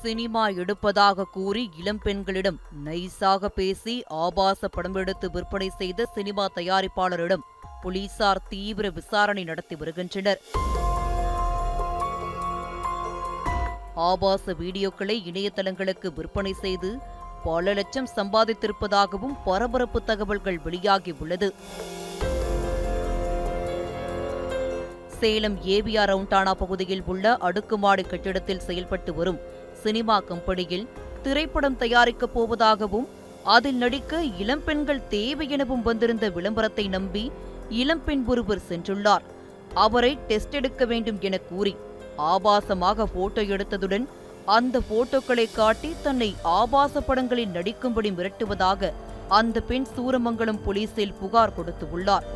cinema எடுப்பதாக கூறி இளம்பெண்களிடம் நைஸாக பேசி ஆபாச படம் எடுத்து விற்பனை செய்த சினிமா தயாரிப்பாளரிடம் போலீசார் தீவிர விசாரணை நடத்தி வருகின்றனர் ஆபாச வீடியோக்களை இணையதளங்களுக்கு விற்பனை செய்து பல லட்சம் சம்பாதித்திருப்பதாகவும் பரபரப்பு தகவல்கள் வெளியாகியுள்ளது சேலம் ஏவிஆர் ரவுண்டானா பகுதியில் உள்ள அடுக்குமாடி கட்டிடத்தில் செயல்பட்டு வரும் சினிமா கம்பெனியில் திரைப்படம் தயாரிக்கப் போவதாகவும் அதில் நடிக்க இளம்பெண்கள் தேவை எனவும் வந்திருந்த விளம்பரத்தை நம்பி இளம்பெண் ஒருவர் சென்றுள்ளார் அவரை டெஸ்ட் எடுக்க வேண்டும் என கூறி ஆபாசமாக போட்டோ எடுத்ததுடன் அந்த போட்டோக்களை காட்டி தன்னை ஆபாச படங்களில் நடிக்கும்படி மிரட்டுவதாக அந்த பெண் சூரமங்கலம் போலீசில் புகார் கொடுத்துள்ளார்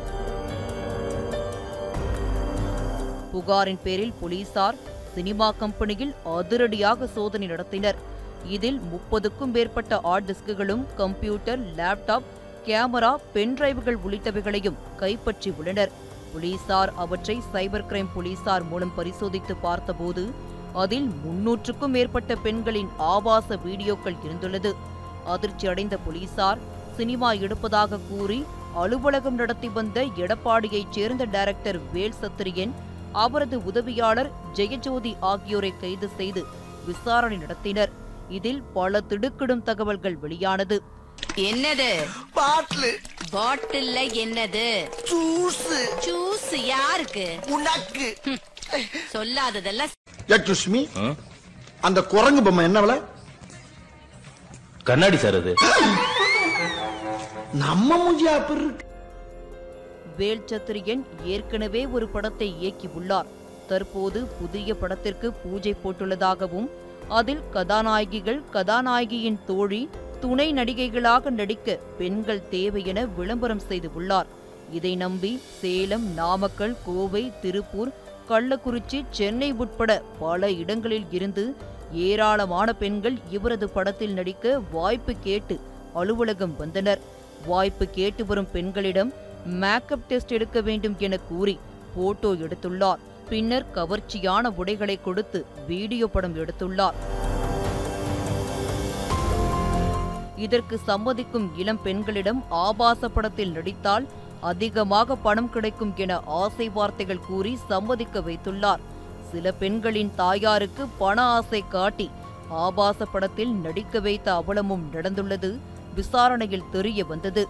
புகாரின் பேரில் போலீசார் சினிமா கம்பெனியில் அதிரடியாக சோதனை நடத்தினர் இதில் முப்பதுக்கும் மேற்பட்ட ஹார்ட் டிஸ்குகளும் கம்ப்யூட்டர் லேப்டாப் கேமரா பென்டிரைவுகள் உள்ளிட்டவைகளையும் கைப்பற்றி உள்ளனர் போலீசார் அவற்றை சைபர் கிரைம் போலீசார் மூலம் பரிசோதித்து பார்த்தபோது அதில் முன்னூற்றுக்கும் மேற்பட்ட பெண்களின் ஆபாச வீடியோக்கள் இருந்துள்ளது அதிர்ச்சி அடைந்த போலீசார் சினிமா எடுப்பதாக கூறி அலுவலகம் நடத்தி வந்த எடப்பாடியைச் சேர்ந்த டைரக்டர் வேல் சத்திரியன் அவரது உதவியாளர் ஜெயஜோதி ஆகியோரை கைது செய்து விசாரணை நடத்தினர் இதில் பல திடுக்கிடும் தகவல்கள் வெளியானது என்னது பாட்டிலு பாட்டில்ல என்னது ஜூஸ் ஜூஸ் யாருக்கு உனக்கு சொல்லாததெல்லாம் எக்ஸ்கூஸ் மீ அந்த குரங்கு பொம்மை என்ன விலை கண்ணாடி சார் அது நம்ம மூஞ்சி அப்படி இருக்கு வேல் சத்திரியன் ஏற்கனவே ஒரு படத்தை இயக்கியுள்ளார் தற்போது புதிய படத்திற்கு பூஜை போட்டுள்ளதாகவும் அதில் கதாநாயகிகள் கதாநாயகியின் தோழி துணை நடிகைகளாக நடிக்க பெண்கள் தேவை என விளம்பரம் செய்துள்ளார் இதை நம்பி சேலம் நாமக்கல் கோவை திருப்பூர் கள்ளக்குறிச்சி சென்னை உட்பட பல இடங்களில் இருந்து ஏராளமான பெண்கள் இவரது படத்தில் நடிக்க வாய்ப்பு கேட்டு அலுவலகம் வந்தனர் வாய்ப்பு கேட்டு வரும் பெண்களிடம் மேக்கப் டெஸ்ட் எடுக்க வேண்டும் என கூறி போட்டோ எடுத்துள்ளார் பின்னர் கவர்ச்சியான உடைகளை கொடுத்து வீடியோ படம் எடுத்துள்ளார் இதற்கு சம்மதிக்கும் இளம் பெண்களிடம் ஆபாச படத்தில் நடித்தால் அதிகமாக பணம் கிடைக்கும் என ஆசை வார்த்தைகள் கூறி சம்மதிக்க வைத்துள்ளார் சில பெண்களின் தாயாருக்கு பண ஆசை காட்டி ஆபாச படத்தில் நடிக்க வைத்த அவலமும் நடந்துள்ளது விசாரணையில் தெரிய வந்தது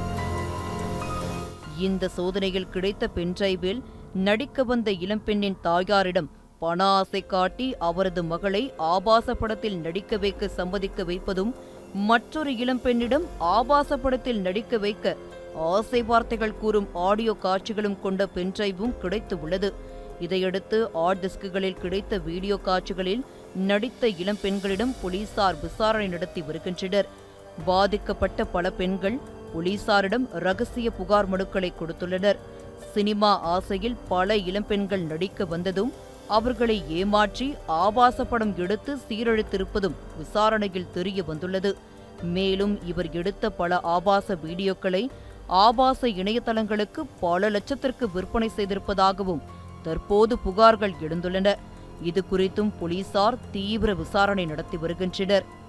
இந்த சோதனையில் கிடைத்த பென்டிரைவில் நடிக்க வந்த இளம்பெண்ணின் தாயாரிடம் பண ஆசை காட்டி அவரது மகளை ஆபாச படத்தில் நடிக்க வைக்க சம்மதிக்க வைப்பதும் மற்றொரு இளம்பெண்ணிடம் ஆபாச படத்தில் நடிக்க வைக்க ஆசை வார்த்தைகள் கூறும் ஆடியோ காட்சிகளும் கொண்ட பென்டிரைவும் கிடைத்து உள்ளது இதையடுத்து ஆட் டிஸ்குகளில் கிடைத்த வீடியோ காட்சிகளில் நடித்த இளம்பெண்களிடம் போலீசார் விசாரணை நடத்தி வருகின்றனர் பாதிக்கப்பட்ட பல பெண்கள் போலீசாரிடம் ரகசிய புகார் மனுக்களை கொடுத்துள்ளனர் சினிமா ஆசையில் பல இளம்பெண்கள் நடிக்க வந்ததும் அவர்களை ஏமாற்றி ஆபாச படம் எடுத்து சீரழித்திருப்பதும் விசாரணையில் தெரிய வந்துள்ளது மேலும் இவர் எடுத்த பல ஆபாச வீடியோக்களை ஆபாச இணையதளங்களுக்கு பல லட்சத்திற்கு விற்பனை செய்திருப்பதாகவும் தற்போது புகார்கள் எழுந்துள்ளன இது குறித்தும் போலீசார் தீவிர விசாரணை நடத்தி வருகின்றனர்